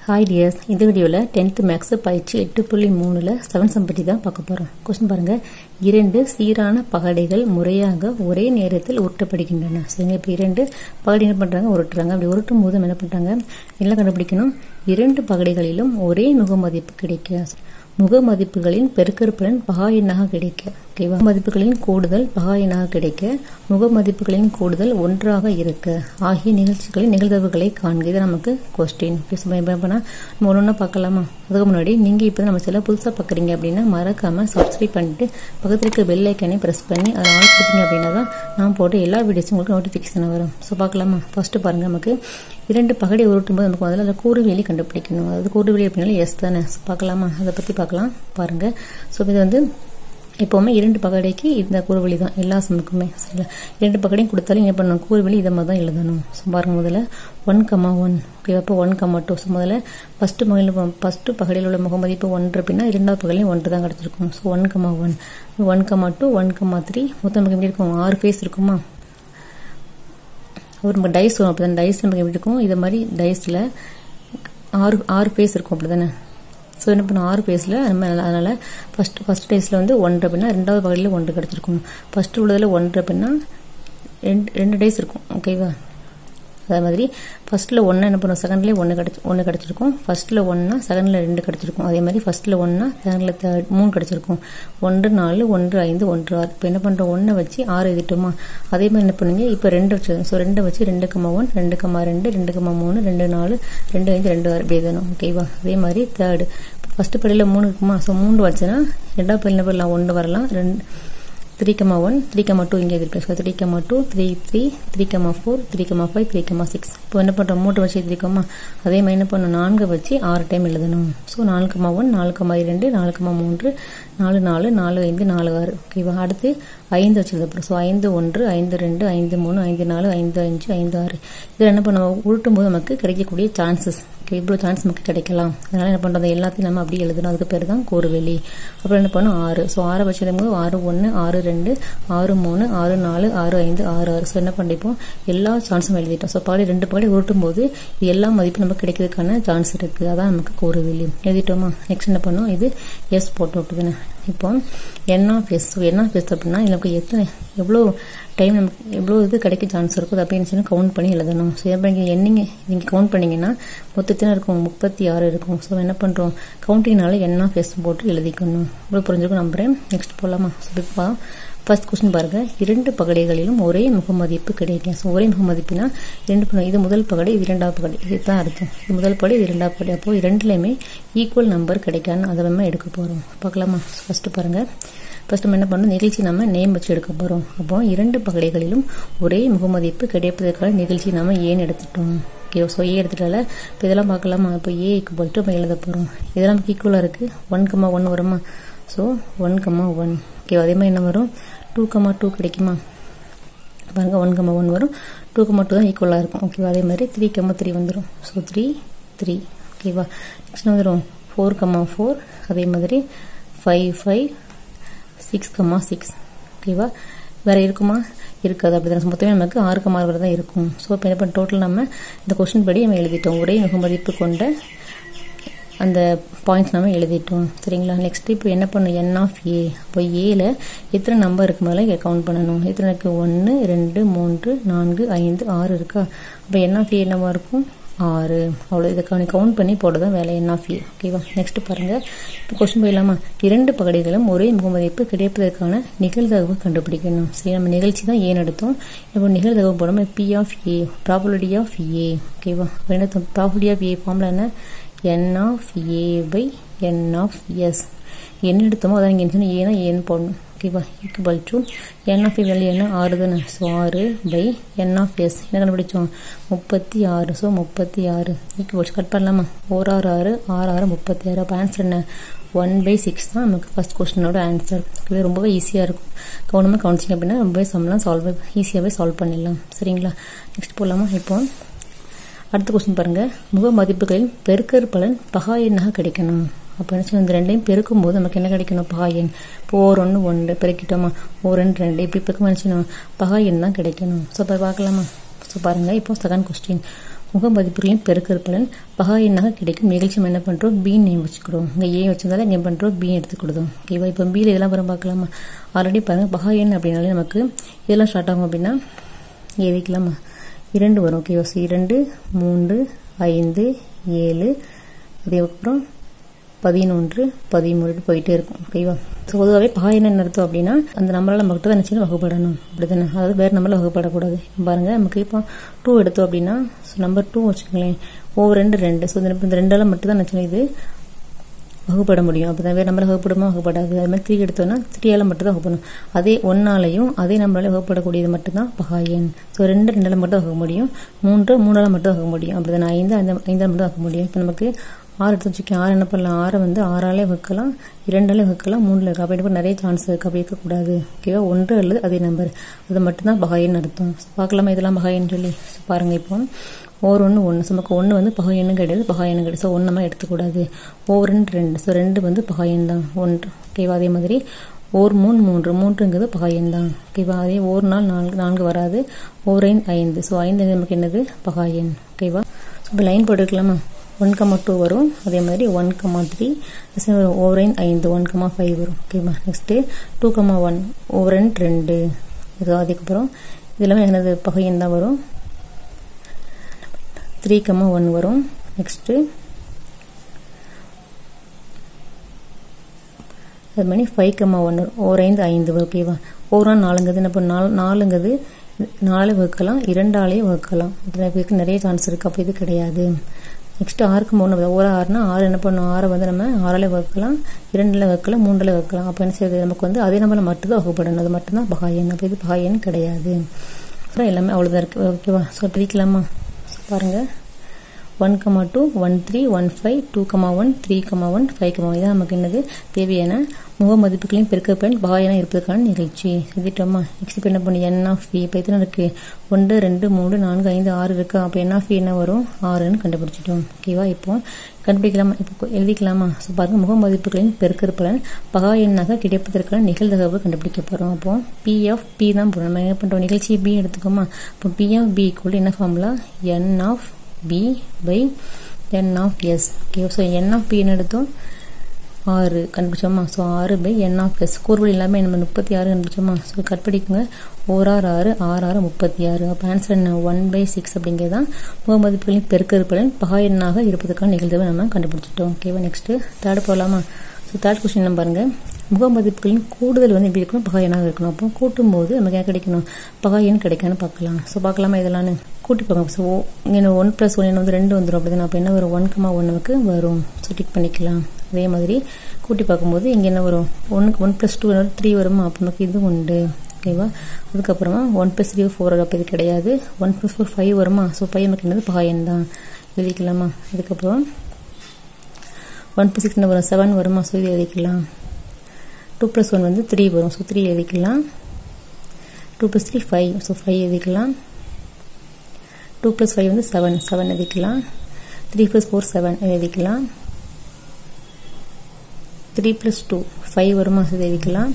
hi tears இந்த வீடியோவில் tenth maths பயிற்சி எட்டு புள்ளி மூணில் செவன் சம் பற்றி தான் பார்க்க போகிறோம் கொஸ்டின் பாருங்கள் இரண்டு சீரான பகடைகள் முறையாக ஒரே நேரத்தில் உருட்டப்படுகின்றன சரிங்க இப்போ இரண்டு பகடை என்ன பண்ணுறாங்க உருட்டுறாங்க அப்படி உருட்டும் போது நம்ம என்ன பண்ணுறாங்க என்ன கண்டுபிடிக்கணும் இரண்டு பகடைகளிலும் ஒரே முகமதிப்பு கிடைக்க முக மதிப்புகளின் பெருக்கற்பலன் பகா எண்ணாக கிடைக்க ஓகேவா மதிப்புகளின் கூடுதல் பகா எண்ணாக கிடைக்க முக மதிப்புகளின் கூடுதல் ஒன்றாக இருக்க ஆகிய நிகழ்ச்சிகளின் நிகழ்தகவுகளை காண்க இது நமக்கு கொஸ்டின் என்ன பண்ணால் நம்ம ஒன்று ஒன்றா பார்க்கலாமா அதுக்கு முன்னாடி நீங்கள் இப்போ நம்ம சில புதுசாக பார்க்குறீங்க அப்படின்னா மறக்காமல் சப்ஸ்கிரைப் பண்ணிட்டு பக்கத்தில் இருக்க பெல் ஐக்கனே ப்ரெஸ் பண்ணி அதை ஆன் கொடுத்தீங்க அப்படின்னா தான் நான் போட்டு எல்லா வீடியோஸும் உங்களுக்கு நோட்டிஃபிகேஷன் வரும் ஸோ பார்க்கலாமா ஃபஸ்ட்டு பாருங்கள் நமக்கு இரண்டு பகடை உருட்டும் போது நமக்கு முதல்ல அந்த கூறுவெளி கண்டுபிடிக்கணும் அதாவது கூறுவெளி அப்படின்னாலும் எஸ் தானே பார்க்கலாமா அதை பற்றி பார்க்கலாம் பாருங்கள் ஸோ இது வந்து எப்போவுமே இரண்டு பகடைக்கு இந்த கூறுவெளி தான் எல்லா சமுக்குமே சரிங்களா இரண்டு பகடையும் கொடுத்தாலும் என்ன பண்ணணும் கூறுவெளி இதை மாதிரி தான் எழுதணும் ஸோ பாருங்க முதல்ல ஒன் கமா ஒன் ஓகே அப்போ ஒன் கமா டூ ஸோ முதல்ல ஃபஸ்ட்டு மகளில் ஃபஸ்ட்டு பகடையில் உள்ள முகமதிப்பு ஒன்று அப்படின்னா இரண்டாவது பகலையும் ஒன்று தான் கிடச்சிருக்கும் so one comma one one comma two one comma three மொத்தம் நமக்கு எப்படி இருக்கும் ஆறு ஃபேஸ் இருக்குமா ஒரு நமக்கு டைஸ் வரும் அப்படி தான் டைஸ் நமக்கு எப்படி இருக்கும் இதை மாதிரி டைஸில் ஆறு ஆறு ஃபேஸ் இருக்கும் அப்படி தானே ஸோ என்ன பண்ண ஆறு பேஸில் நம்ம அதனால் ஃபஸ்ட் ஃபஸ்ட் டேஸில் வந்து ஒன்று அப்படின்னா ரெண்டாவது பகுதியில் ஒன்று கிடச்சிருக்கும் ஃபஸ்ட்டு உள்ளதில் ஒன்று அப்படின்னா ரெண்டு ரெண்டு டேஸ் இருக்கும் ஓகேவா அதே மாதிரி ஃபஸ்ட்டில் ஒன்று என்ன பண்ணுவோம் செகண்ட்லேயே ஒன்று கிடச்சி ஒன்று கிடச்சிருக்கும் ஃபஸ்ட்டில் ஒன்றா செகண்டில் ரெண்டு கிடச்சிருக்கும் அதே மாதிரி ஃபஸ்ட்டில் ஒன்றா செகண்டில் தேர்ட் மூணு கிடச்சிருக்கும் ஒன்று நாலு ஒன்று ஐந்து ஒன்று ஆறு இப்போ என்ன பண்ணுறோம் ஒன்றை வச்சு ஆறு எழுதிட்டோமா அதே மாதிரி என்ன பண்ணுங்க இப்போ ரெண்டு வச்சு ஸோ ரெண்டை வச்சு ரெண்டு கம்மா ஒன் ரெண்டு கம்மா ரெண்டு ரெண்டு கம்மா மூணு ரெண்டு நாலு ரெண்டு ஐந்து ரெண்டு ஆறு இப்படி எழுதணும் ஓகேவா அதே மாதிரி தேர்டு ஃபஸ்ட்டு படியில் மூணு இருக்குமா ஸோ மூணு வச்சுன்னா ரெண்டாவது படியில் என்ன பண்ணலாம் ஒன்று வரலாம் ரெண்டு three comma one three comma two இங்கே எழுதிருக்கேன் three comma two three three three comma four three comma five three comma six இப்போ என்ன பண்ணுறோம் மூட்டை வச்சு எழுதிருக்கோமா அதே மாதிரி என்ன பண்ணணும் நான்கு வச்சு ஆறு டைம் எழுதணும் ஸோ நாலு கமா ஒன் நாலு கமா இரண்டு நாலு கமா மூன்று நாலு நாலு நாலு ஐந்து நாலு ஆறு ஓகேவா அடுத்து ஐந்து வச்சு எழுதப்படும் ஸோ ஐந்து ஒன்று ஐந்து ரெண்டு ஐந்து மூணு ஐந்து நாலு ஐந்து அஞ்சு ஐந்து ஆறு இதில் என்ன பண்ணுவோம் உருட்டும் போது நமக்கு கிடைக்கக்கூடிய சான்சஸ் ஓகே இவ்வளோ சான்ஸ் நமக்கு கிடைக்கலாம் அதனால் என்ன பண்ணுறது எல்லாத்தையும் நம்ம அப்படி எழுதணும் அதுக்கு பேர் தான் கூறுவெளி அப்புறம் என்ன பண்ணணும் ஆறு ஸோ ஆறை வச்சதும்போது ஆறு ஒன்று ஆறு ரெண்டு ஆறு மூணு ஆறு நாலு ஆறு ஐந்து ஆறு ஆறு ஸோ என்ன பண்ணிப்போம் எல்லா சான்ஸும் எழுதிட்டோம் ஸோ பாடி ரெண்டு பாடி உருட்டும் போது இது எல்லா மதிப்பும் நமக்கு கிடைக்கிறதுக்கான சான்ஸ் இருக்குது அதான் நமக்கு கூறுவெளி எழுதிட்டோமா நெக்ஸ்ட் என்ன பண்ணோம் இது எஸ் போட்டு விட்டுதுன்னு இப்போ N of S N of S அப்படின்னா நமக்கு எத்தனை எவ்வளோ டைம் நமக்கு எவ்வளோ இது கிடைக்க சான்ஸ் இருக்கும் அப்படின்னு சொல்லி கவுண்ட் பண்ணி எழுதணும் ஸோ இப்போ நீங்கள் என்னங்க நீங்கள் கவுண்ட் பண்ணிங்கன்னா மொத்தத்தின இருக்கும் முப்பத்தி ஆறு இருக்கும் ஸோ என்ன பண்ணுறோம் கவுண்டிங்னால என் ஆஃப் எஸ் போட்டு எழுதிக்கணும் இவ்வளோ புரிஞ்சுக்கும் நம்புறேன் நெக்ஸ்ட் போகலாமா ஸோ இப்போ ஃபர்ஸ்ட் கொஸ்டின் பாருங்க இரண்டு பகடைகளிலும் ஒரே முகமதிப்பு கிடைக்கும் ஸோ ஒரே முகமதிப்புனா ரெண்டு பண்ண இது முதல் பகடை இது இரண்டாவது பகடை இதுதான் அர்த்தம் இது முதல் பகடை இது இரண்டாவது பகடை அப்போ இரண்டுலையுமே ஈக்குவல் நம்பர் கிடைக்கான்னு அதை நம்ம எடுக்க போகிறோம் பார்க்கலாமா ஃபர்ஸ்ட் பாருங்க ஃபர்ஸ்ட் நம்ம என்ன பண்ணணும் நிகழ்ச்சி நம்ம நேம் வச்சு எடுக்க போகிறோம் அப்போ இரண்டு பகடைகளிலும் ஒரே முகமதிப்பு கிடைப்பதற்கான நிகழ்ச்சி நாம ஏன் எடுத்துட்டோம் ஓகே ஸோ ஏ எடுத்துட்டால இப்போ இதெல்லாம் பார்க்கலாமா இப்போ ஏ ஈக்குவல் டு நம்ம எழுத போகிறோம் இதெல்லாம் நமக்கு ஈக்குவலாக இருக்குது ஒன் கம்மா ஒன் வருமா so one comma one okay அதே மாதிரி என்ன வரும் டூ கம்மா டூ கிடைக்குமா பாருங்கள் ஒன் கம்மா ஒன் வரும் டூ கம்மா டூ தான் ஈக்குவலாக இருக்கும் ஓகேவா அதே மாதிரி த்ரீ கம்மா த்ரீ வந்துடும் ஸோ த்ரீ த்ரீ ஓகேவா நெக்ஸ்ட் வந்துடும் ஃபோர் கம்மா ஃபோர் அதே மாதிரி five five six comma six ஓகேவா வேறு இருக்குமா இருக்காது அப்படி தான் மொத்தமே நமக்கு ஆறு கம்மா வரை தான் இருக்கும் ஸோ இப்போ என்ன பண்ண டோட்டல் நம்ம இந்த கொஸ்டின் படி நம்ம எழுதிட்டோம் ஒரே முகமதிப்பு கொண்ட அந்த பாயிண்ட்ஸ் நம்ம எழுதிட்டோம் சரிங்களா நெக்ஸ்ட் இப்போ என்ன பண்ணும் என் ஆஃப் ஏ அப்போ ஏல எத்தனை நம்பர் இருக்கு மேலே கவுண்ட் பண்ணணும் எத்தனை இருக்கு ஒன்று ரெண்டு மூன்று நான்கு ஐந்து ஆறு இருக்கா அப்போ என் ஆஃப் ஏ என்னவா இருக்கும் ஆறு அவ்வளோ இதை கவுண்ட் பண்ணி போடுறதான் வேலை என் ஆஃப் ஏ ஓகேவா நெக்ஸ்ட் பாருங்கள் இப்போ கொஸ்டின் போயிடலாமா இரண்டு பகடைகளும் ஒரே முகமதிப்பு கிடைப்பதற்கான நிகழ்தகவு கண்டுபிடிக்கணும் சரி நம்ம நிகழ்ச்சி தான் ஏன் எடுத்தோம் இப்போ நிகழ்தகவு போடாமல் P of A probability of A ஓகேவா என்ன ப்ராபபிலிட்டி ஆஃப் ஏ ஃபார்மில் என்ன N of A by N of S என்ன எடுத்தோமோ அதான் இங்கே சொன்னால் ஏன்னா ஏன்னு போடணும் ஓகேவா equal to N of value என்ன ஆறு தானே ஸோ ஆறு பை என் ஆஃப் எஸ் என்ன கண்டுபிடிச்சோம் முப்பத்தி ஆறு ஸோ முப்பத்தி ஆறு ஈக்குவல் கட் பண்ணலாமா ஓர் ஆறு ஆறு ஆறு ஆறு முப்பத்தி ஆறு அப்போ ஆன்சர் என்ன ஒன் பை சிக்ஸ் தான் நமக்கு ஃபஸ்ட் கொஸ்டினோட ஆன்சர் இது ரொம்பவே ஈஸியாக இருக்கும் கவனமாக கவனிச்சிங்க அப்படின்னா ரொம்பவே சம்லாம் சால்வ் ஈஸியாகவே சால்வ் பண்ணிடலாம் சரிங்களா நெக்ஸ்ட் போகலாமா இப்போ அடுத்த கொஸ்டின் பாருங்கள் முக மதிப்புகளின் பெருக்கற் பலன் பகா எண்ணாக கிடைக்கணும் அப்போ என்ன இந்த ரெண்டையும் பெருக்கும் போது நமக்கு என்ன கிடைக்கணும் பகா எண் இப்போ ஓர் ஒன்று ஒன்று பெருக்கிட்டோமா ஓர் ரெண்டு ரெண்டு இப்படி பெருக்கும் நினச்சினோம் பகா எண் தான் கிடைக்கணும் ஸோ இப்போ பார்க்கலாமா ஸோ பாருங்கள் இப்போ செகண்ட் கொஸ்டின் முக மதிப்புகளின் பெருக்கல் பலன் பகா எண்ணாக கிடைக்கும் நிகழ்ச்சி நம்ம என்ன பண்ணுறோம் பி நேம் வச்சுக்கிறோம் இங்கே ஏ வச்சிருந்தாலும் இங்கே பண்ணுறோம் பி எடுத்துக்கிடுதோம் ஓகேவா இப்போ பியில் இதெல்லாம் வரும் பார்க்கலாமா ஆல்ரெடி பாருங்கள் பகா எண் அப்படின்னாலே நமக்கு இதெல்லாம் ஸ்டார்ட் ஆகும் அப்படின்னா எழுதிக்கலாமா இரண்டு வரும் ஓகேவா ஸோ இரண்டு மூன்று ஐந்து ஏழு அதுக்கப்புறம் பதினொன்று பதிமூணு போயிட்டே இருக்கும் ஓகேவா ஸோ பொதுவாகவே பகா என்ன அர்த்தம் அப்படின்னா அந்த நம்பரால் மட்டும் தான் நினச்சி வகுப்படணும் அப்படி தானே அதாவது வேறு நம்பரில் வகுப்படக்கூடாது பாருங்கள் நமக்கு இப்போ டூ எடுத்தோம் அப்படின்னா ஸோ நம்பர் டூ வச்சுக்கோங்களேன் ஓ ரெண்டு ரெண்டு ஸோ இந்த ரெண்டால் மட்டும் தான் நினச்சோம் இது வகுப்பட முடியும் அப்போ தான் வேறு நம்பரை வகுப்படுமா வகுப்படாது அது மாதிரி த்ரீ எடுத்தோம்னா த்ரீயால் மட்டும் தான் வகுப்படணும் அதே ஒன்னாலையும் அதே நம்பரால வகுப்படக்கூடியது மட்டும்தான் பகாயன் ஸோ ரெண்டு ரெண்டால் மட்டும் வகுக்க முடியும் மூன்று மூணால் மட்டும் வகுக்க முடியும் அப்படி தான் ஐந்து ஐந்து ஐந்தால் மட்டும் வகுக்க முடியும் இப்போ நமக்கு ஆறு எடுத்து வச்சுக்கோங்க ஆறு என்ன பண்ணலாம் ஆறை வந்து ஆறாலே வகுக்கலாம் இரண்டாலே வகுக்கலாம் மூணில் இருக்கு அப்படி நிறைய சான்ஸ் இருக்குது அப்படி இருக்கக்கூடாது ஓகேவா ஒன்று அல்லது அதே நம்பர் அது மட்டும்தான் பகாயின்னு அர்த்தம் பார்க்கலாமா இதெல்லாம் பகாயின்னு சொல்லி பாருங்கள் இப்போ ஓர் ஒன்று ஒன்று நமக்கு ஒன்று வந்து பகாயன்னு கிடையாது பகாயன்னு கிடையாது ஸோ ஒன்று நம்ம எடுத்துக்கூடாது ஓர் ரெண்டு ரெண்டு ஸோ ரெண்டு வந்து பகாயன் தான் ஒன்று ஓகேவா அதே மாதிரி ஓர் மூணு மூன்று மூன்றுங்கிறது பகாயன் தான் ஓகேவா அதே ஓர் நாள் நான்கு நான்கு வராது ஓர் ஐந்து ஐந்து ஸோ ஐந்து நமக்கு என்னது பகாயன் ஓகேவா ஸோ இப்போ லைன் போட்டுக்கலாமா ஒன் கமா டூ வரும் அதே மாதிரி ஒன் கமா த்ரீ வரும் ஓவரைன் ஐந்து ஒன் கமா ஃபைவ் வரும் ஓகேவா நெக்ஸ்ட்டு டூ கமா ஒன் ஓவரன் ரெண்டு இது அதுக்கப்புறம் இதெல்லாமே என்னது பகையன் தான் வரும் த்ரீ கமா ஒன் வரும் நெக்ஸ்ட்டு அது மாதிரி ஃபைவ் கமா ஒன் வரும் ஓர் ஐந்து ஐந்து ஓகேவா ஓரா நாலுங்கிறது என்ன பண்ண நாலு நாலுங்கிறது நாலு வகுக்கலாம் இரண்டாலே வகுக்கலாம் இதுக்கு நிறைய சான்ஸ் இருக்குது அப்போ இது கிடையாது நெக்ஸ்ட் ஆறுக்கு மூணு ஒரு ஆறுனா ஆறு என்ன பண்ணும் ஆறை வந்து நம்ம ஆறில் வகுக்கலாம் இரண்டில் வகுக்கலாம் மூன்றில் வகுக்கலாம் அப்போ என்ன செய்யுது நமக்கு வந்து அதே நம்பரில் மட்டும்தான் வகுப்படணும் அது மட்டும்தான் பகாயன் அப்போ இது பகாயன் கிடையாது அப்புறம் எல்லாமே அவ்வளோதான் இருக்குது ஓகேவா ஸோ பிரிக்கலாமா பாருங்கள் one comma two one three one five two comma one three comma one five comma இதான் நமக்கு என்னது தேவையான முக மதிப்புகளையும் பெருக்க பயன் பகாயனாக இருப்பதற்கான நிகழ்ச்சி எழுதிட்டோமா நெக்ஸ்ட் இப்போ என்ன பண்ணி என் ஆஃப் பி இப்போ எத்தனை இருக்குது ஒன்று ரெண்டு மூணு நான்கு ஐந்து ஆறு இருக்குது அப்போ என் ஆஃப் என்ன வரும் ஆறுன்னு கண்டுபிடிச்சிட்டோம் ஓகேவா இப்போ கண்டுபிடிக்கலாமா இப்போ எழுதிக்கலாமா ஸோ பாருங்கள் முக மதிப்புகளின் பெருக்கிற பலன் பகா எண்ணாக கிடைப்பதற்கான நிகழ்தகவு கண்டுபிடிக்க போகிறோம் அப்போ பி ஆஃப் பி தான் போகிறோம் நம்ம என்ன பண்ணுறோம் நிகழ்ச்சி பி எடுத்துக்கோமா இப்போ பி ஆஃப் பி ஈக்குவல் என்ன formula N of B by N of S okay so N of பின்னு எடுத்தோம் ஆறு கண்டுபிடிச்சோமா ஸோ ஆறு பை என் ஆஃப் எஸ் கூறுகள் எல்லாமே நம்ம முப்பத்தி ஆறு கண்டுபிடிச்சோமா ஸோ கட் படிக்குங்க ஓர் ஆறு ஆறு ஆறு ஆறு முப்பத்தி ஆறு அப்போ ஆன்சர் என்ன ஒன் பை சிக்ஸ் அப்படிங்கிறது தான் முக மதிப்புகளின் பெருக்கல் பலன் பகா எண்ணாக இருப்பதற்கான நிகழ்தவை நம்ம கண்டுபிடிச்சிட்டோம் ஓகேவா நெக்ஸ்ட்டு தேர்ட் போகலாமா ஸோ தேர்ட் கொஸ்டின் நம்ம பாருங்கள் முக மதிப்புகளின் கூடுதல் வந்து எப்படி இருக்கணும் பகா எண்ணாக இருக்கணும் அப்போ கூட்டும்போது நமக்கு என்ன கிடைக்கணும் பகா எண் கிடைக்கான்னு பார்க்கலாம் ஸோ பார்க்கலாமா இதெல்லாம் கூட்டி போங்க ஸோ இங்கே ஒன் ப்ளஸ் ஒன் வந்து ரெண்டு வந்துடும் அப்படி அப்போ என்ன வரும் ஒன் கமா ஒன் நமக்கு வரும் ஸோ டிக் பண்ணிக்கலாம் அதே மாதிரி கூட்டி பார்க்கும்போது இங்கே என்ன வரும் ஒன்றுக்கு ஒன் ப்ளஸ் டூ த்ரீ வருமா அப்போ நமக்கு இது உண்டு ஓகேவா அதுக்கப்புறமா ஒன் ப்ளஸ் த்ரீ ஃபோர் அப்போ இது கிடையாது ஒன் ப்ளஸ் ஃபோர் ஃபைவ் வருமா ஸோ ஃபைவ் நமக்கு என்னது பாயன் தான் எழுதிக்கலாமா அதுக்கப்புறம் ஒன் ப்ளஸ் சிக்ஸ் வரும் செவன் வருமா ஸோ இது எழுதிக்கலாம் டூ ப்ளஸ் ஒன் வந்து த்ரீ வரும் ஸோ த்ரீ எழுதிக்கலாம் two plus three five so five எழுதிக்கலாம் டூ ப்ளஸ் ஃபைவ் வந்து செவன் செவன் எழுதிக்கலாம் த்ரீ ப்ளஸ் ஃபோர் செவன் எழுதிக்கலாம் த்ரீ ப்ளஸ் டூ ஃபைவ் வருமா ஸோ இது எழுதிக்கலாம்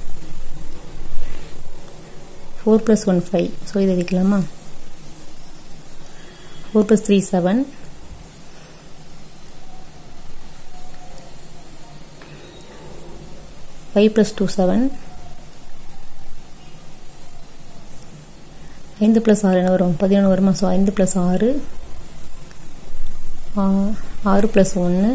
four plus one five so இது எழுதிக்கலாமா four plus three seven five plus two seven ஐந்து ப்ளஸ் ஆறு என்ன வரும் பதினொன்று வருமா ஸோ ஐந்து ப்ளஸ் ஆறு ஆறு ப்ளஸ் ஒன்று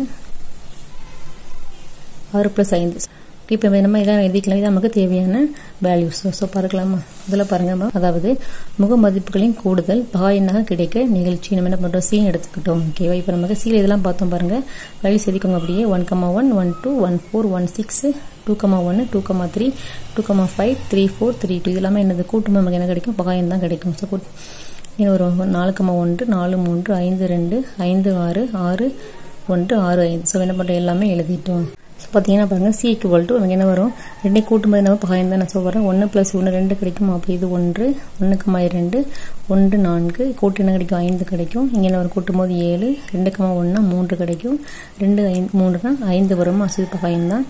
ஆறு ப்ளஸ் ஐந்து இப்போ நம்ம இதெல்லாம் எழுதிக்கலாம் இது நமக்கு தேவையான வேல்யூஸ் ஸோ பார்க்கலாமா அதில் பாருங்க அதாவது முக மதிப்புகளின் கூடுதல் பாயனாக கிடைக்க நிகழ்ச்சி நம்ம என்ன பண்ணுறோம் சீன் எடுத்துக்கிட்டோம் ஓகேவா இப்போ நமக்கு சீல் இதெல்லாம் பார்த்தோம் பாருங்க வேல்யூஸ் எதிக்கோங்க அப்படியே one comma one one two one four one six two comma ஒன்று two comma three two comma five three four three two இதெல்லாமே என்னது கூட்டும் நமக்கு என்ன கிடைக்கும் பகாயம் தான் கிடைக்கும் ஸோ கூட் இன்னும் ஒரு நாலு கமா ஒன்று நாலு மூன்று ஐந்து ரெண்டு ஐந்து ஆறு ஆறு ஒன்று ஆறு ஐந்து ஸோ என்ன பண்ணுறோம் எல்லாமே எழுதிட்டோம் ஸோ பார்த்தீங்கன்னா பாருங்கள் சி ஈக்குவல் டு நமக்கு என்ன வரும் ரெண்டே கூட்டும்போது நம்ம பகாயம் தான் நான் சொல்கிறேன் ஒன்று ப்ளஸ் ஒன்று ரெண்டு கிடைக்கும் அப்போ இது ஒன்று ஒன்றுக்கமா ரெண்டு ஒன்று நான்கு கூட்டு என்ன கிடைக்கும் ஐந்து கிடைக்கும் இங்கே என்ன வரும் கூட்டும் போது ஏழு ரெண்டுக்கமா ஒன்றா மூன்று கிடைக்கும் ரெண்டு ஐந்து மூன்றுனா ஐந்து வரும் அசு பகாயம் தான்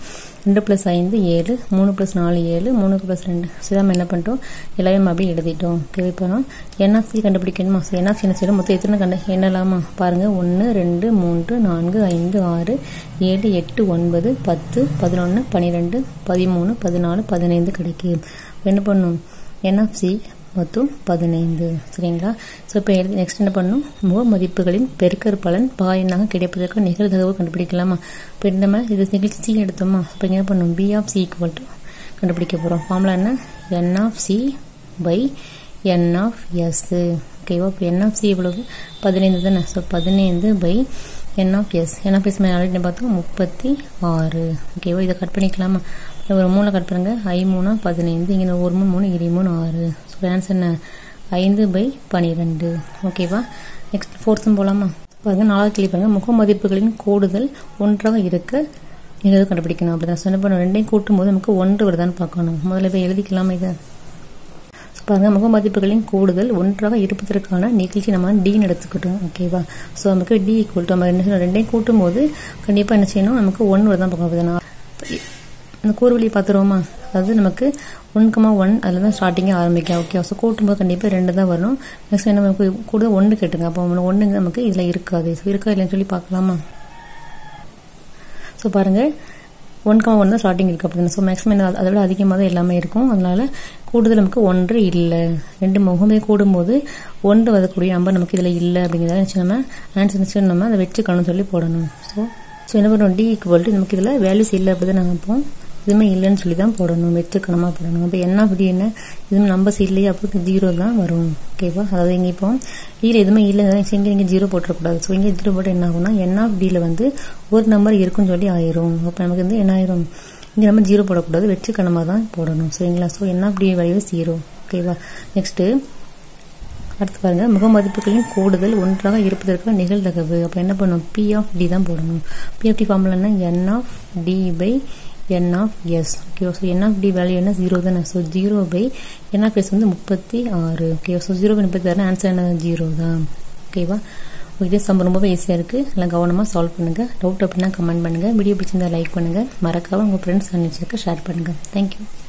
ரெண்டு ப்ளஸ் ஐந்து ஏழு மூணு ப்ளஸ் நாலு ஏழு மூணு ப்ளஸ் ரெண்டு ஸோ நம்ம என்ன பண்ணிட்டோம் எல்லாமே நம்ம அப்படியே எழுதிட்டோம் ஓகே இப்போ என்ஆஃப்சி கண்டுபிடிக்கணுமா ஸோ என்ஆஃப்சி என்ன செய்யணும் மொத்தம் எத்தனை கண்டு என்னலாமா பாருங்கள் ஒன்று ரெண்டு மூன்று நான்கு ஐந்து ஆறு ஏழு எட்டு ஒன்பது பத்து பதினொன்று பன்னிரெண்டு பதிமூணு பதினாலு பதினைந்து கிடைக்கும் என்ன பண்ணும் என்ஆஃப்சி மொத்தம் பதினைந்து சரிங்களா ஸோ இப்போ எழுதி நெக்ஸ்ட் என்ன பண்ணணும் முக மதிப்புகளின் பெருக்கற் பலன் பாயனாக கிடைப்பதற்கு நிகழ்தகவு கண்டுபிடிக்கலாமா இப்போ நம்ம இது நிகழ்ச்சி சி எடுத்தோமா இப்போ என்ன பண்ணணும் P of C equal to கண்டுபிடிக்க போகிறோம் ஃபார்முலா என்ன N of C by N of S ஓகேவா இப்போ என் ஆஃப் சி எவ்வளவு பதினைந்து தானே ஸோ பதினைந்து by N of S N of S மேலே ஆல்ரெடி பார்த்தோம் முப்பத்தி ஆறு ஓகேவா இதை கட் பண்ணிக்கலாமா ஒரு மூணு கட் பண்ணுங்க ஐ மூணா பதினைந்து இங்கே ஒரு மூணு மூணு இரு மூணு ஆறு ஸோ ஆன்சர் என்ன ஐந்து பை பன்னிரெண்டு ஓகேவா நெக்ஸ்ட் ஃபோர்த்தும் போகலாமா பாருங்க நாலாவது கேள்வி பாருங்க முக மதிப்புகளின் கூடுதல் ஒன்றாக இருக்க நிகழ்வு கண்டுபிடிக்கணும் அப்படி தான் சொன்ன பண்ண ரெண்டையும் கூட்டும் போது நமக்கு ஒன்று வருதான்னு பார்க்கணும் முதல்ல போய் எழுதிக்கலாமா இதை பாருங்க முக மதிப்புகளின் கூடுதல் ஒன்றாக இருப்பதற்கான நிகழ்ச்சி நம்ம டீன்னு எடுத்துக்கிட்டோம் ஓகேவா ஸோ நமக்கு டி ஈக்குவல் டு நம்ம என்ன செய்யணும் ரெண்டையும் கூட்டும் போது கண்டிப்பாக என்ன செய்யணும் நமக்கு ஒன்று தான் பார்க்கணும் அந்த கூறுவழி பார்த்துருவோமா அதாவது நமக்கு ஒன் கமா ஒன் அதில் தான் ஸ்டார்டிங்கே ஆரம்பிக்கும் ஓகே ஸோ கூட்டும்போது கண்டிப்பாக ரெண்டு தான் வரும் நெக்ஸ்ட் என்ன நமக்கு கூட ஒன்று கேட்டுங்க அப்போ ஒன்றுங்க நமக்கு இதில் இருக்காது ஸோ இருக்கா இல்லைன்னு சொல்லி பார்க்கலாமா ஸோ பாருங்கள் ஒன் கமா ஒன் தான் ஸ்டார்டிங் இருக்குது அப்படின்னு ஸோ மேக்ஸிமம் அதை விட அதிகமாக தான் எல்லாமே இருக்கும் அதனால கூடுதல் நமக்கு ஒன்று இல்லை ரெண்டு முகமே கூடும்போது ஒன்று வரக்கூடிய நம்பர் நமக்கு இதில் இல்லை அப்படிங்கிறத நினச்சி நம்ம ஆன்சர் நினச்சி நம்ம அதை வச்சுக்கணும்னு சொல்லி போடணும் ஸோ ஸோ என்ன பண்ணுறோம் டி ஈக்குவல் டு நமக்கு இதில் வேல்யூஸ் இல்லை அப்படி தான் நாங்கள் அப்போ எதுவுமே இல்லைன்னு சொல்லி தான் போடணும் வச்சுக்கணுமா போடணும் அப்போ என்ன அப்படி என்ன எதுவும் நம்பர்ஸ் இல்லையா அப்போ ஜீரோ தான் வரும் ஓகேவா அதாவது இங்கே இப்போ டியில் எதுவுமே இல்லை இங்கே இங்கே ஜீரோ போட்டுறக்கூடாது ஸோ இங்கே ஜீரோ போட்டு என்ன ஆகும்னா என் ஆஃப் டியில் வந்து ஒரு நம்பர் இருக்குன்னு சொல்லி ஆயிரும் அப்போ நமக்கு வந்து என்ன ஆயிரும் இங்கே நம்ம ஜீரோ போடக்கூடாது வச்சுக்கணுமா தான் போடணும் சரிங்களா so N of D value zero ஓகேவா நெக்ஸ்ட்டு அடுத்து பாருங்க முக மதிப்புகளின் கூடுதல் ஒன்றாக இருப்பதற்கு நிகழ்தகவு அப்போ என்ன பண்ணணும் பி ஆஃப் டி தான் போடணும் பி ஆஃப் டி ஃபார்முலானா N of D by N of S okay so N of D value என்ன ஜீரோ தானே so zero by N of S வந்து முப்பத்தி ஆறு ஓகே ஸோ ஜீரோ பை முப்பத்தி ஆறு ஆன்சர் என்ன ஜீரோ தான் ஓகேவா இதே சம் ரொம்பவே ஈஸியாக இருக்குது எல்லாம் கவனமாக சால்வ் பண்ணுங்கள் டவுட் அப்படின்னா கமெண்ட் பண்ணுங்கள் வீடியோ பிடிச்சிருந்தா லைக் பண்ணுங்கள் மறக்காமல் உங்கள் ஃப்ரெண்ட்ஸ் அனுப்பிச்சிருக்க ஷேர் பண்ணுங்கள் தேங்க்யூ